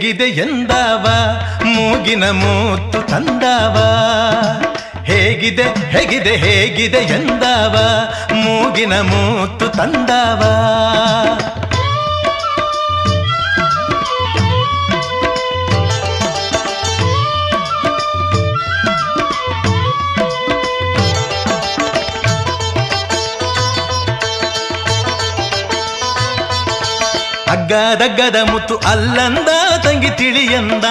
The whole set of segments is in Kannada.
ಹೇಗಿದೆ ಎಂದವ ಮೂಗಿನ ಮೂತು ತಂದವ ಹೇಗಿದೆ ಹೇಗಿದೆ ಹೇಗಿದೆ ಎಂದವ ಮೂಗಿನ ಮೂತು ತಂದವ ಅಗ್ಗದಗ್ಗದ ಮುತ್ತು ಅಲ್ಲಂದ ತಂಗಿ ತಿಳಿಯಂದ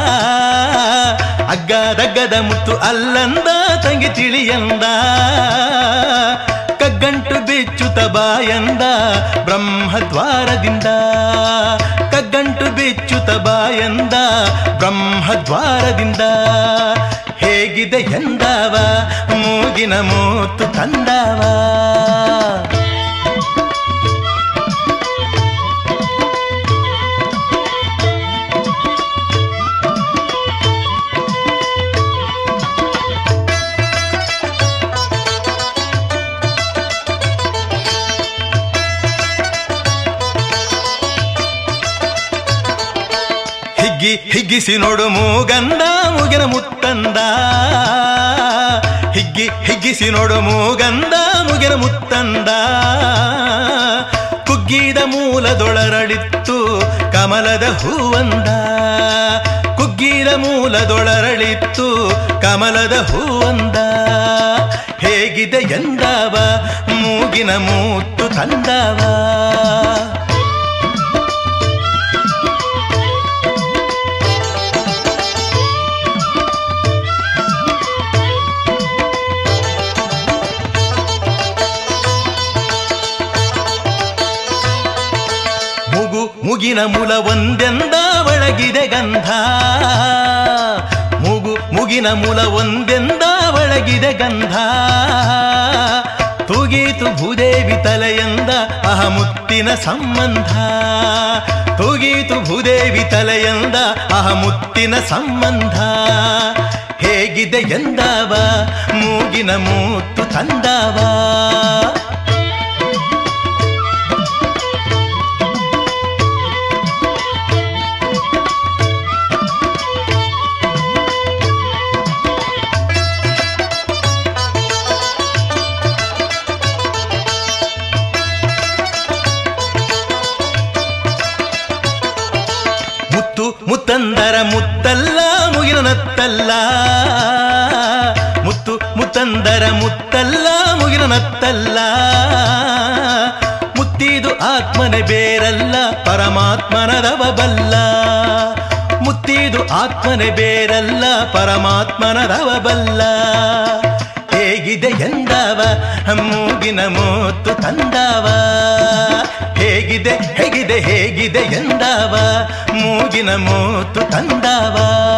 ಅಗ್ಗದಗ್ಗದ ಮುತ್ತು ಅಲ್ಲಂದ ತಂಗಿ ತಿಳಿಯಂದ ಕಗ್ಗಂಟು ಬಿಚ್ಚುತ ಬಾಯಂದ ಬ್ರಹ್ಮದ್ವಾರದಿಂದ ಕಗ್ಗಂಟು ಬಿಚ್ಚುತ ಬಾಯಂದ ಬ್ರಹ್ಮದ್ವಾರದಿಂದ ಹೇಗಿದೆ ಎಂದವ ಮೂಗಿನ ಮೂತು ತಂದವ ಹಿಗ್ಗಿ ಹಿಗ್ಗಿಸಿ ನೋಡು ಮೂಗಂದ ಮುಗಿನ ಮುತ್ತಂದ ಹಿಗ್ಗಿ ಹಿಗ್ಗಿಸಿ ನೋಡು ಮೂಗಂದ ಮುಗಿನ ಮುತ್ತಂದ ಕುಗ್ಗಿದ ಮೂಲದೊಳರಳಿತ್ತು ಕಮಲದ ಹೂವಂದ ಕುಗ್ಗಿದ ಮೂಲದೊಳರಳಿತ್ತು ಕಮಲದ ಹೂವಂದ ಹೇಗಿದೆ ಎಂದವ ಮೂಗಿನ ಮೂತ್ತು ತಂದವ ಮುಗು ಮುಗಿನ ಮುಲ ಒಂದೆಂದ ಒಳಗಿದೆ ಗಂಧ ಮುಗು ಮುಗಿನ ಮುಲ ಒಂದೆಂದ ಒಳಗಿದೆ ಗಂಧ ತೂಗೀತು ಭೂದೇವಿ ತಲೆಯಂದ ಅಹಮುತ್ತಿನ ಸಂಬಂಧ ತೂಗೀತು ಭೂದೇವಿ ತಲೆಯಂದ ಅಹಮುತ್ತಿನ ಸಂಬಂಧ ಹೇಗಿದೆ ಎಂದವ ಮೂಗಿನ ಮೂತು ತಂದವ ಮುತ್ತು ಮುತ್ತಂದರ ಮುತ್ತಲ್ಲ ಮುಗಿನ ನತ್ತಲ್ಲ ಮುತ್ತು ಮುತ್ತಂದರ ಮುತ್ತಲ್ಲ ಮುಗಿನ ನತ್ತಲ್ಲ ಮುತ್ತಿದು ಆತ್ಮನ ಬೇರಲ್ಲ ಪರಮಾತ್ಮನದವ ಬಲ್ಲ ಮುತ್ತಿದು ಆತ್ಮನ ಬೇರಲ್ಲ ಪರಮಾತ್ಮನದವ ಬಲ್ಲ ಹೇಗಿದೆ ಎಂದವ ಮೂಗಿನ ಮೂತು ತಂದವ ಹೇಗಿದೆ ಹೇಗಿದೆ ಹೇಗಿದೆ ಎಂದವ ಮೂಗಿನ ಮೂತು ತಂದವ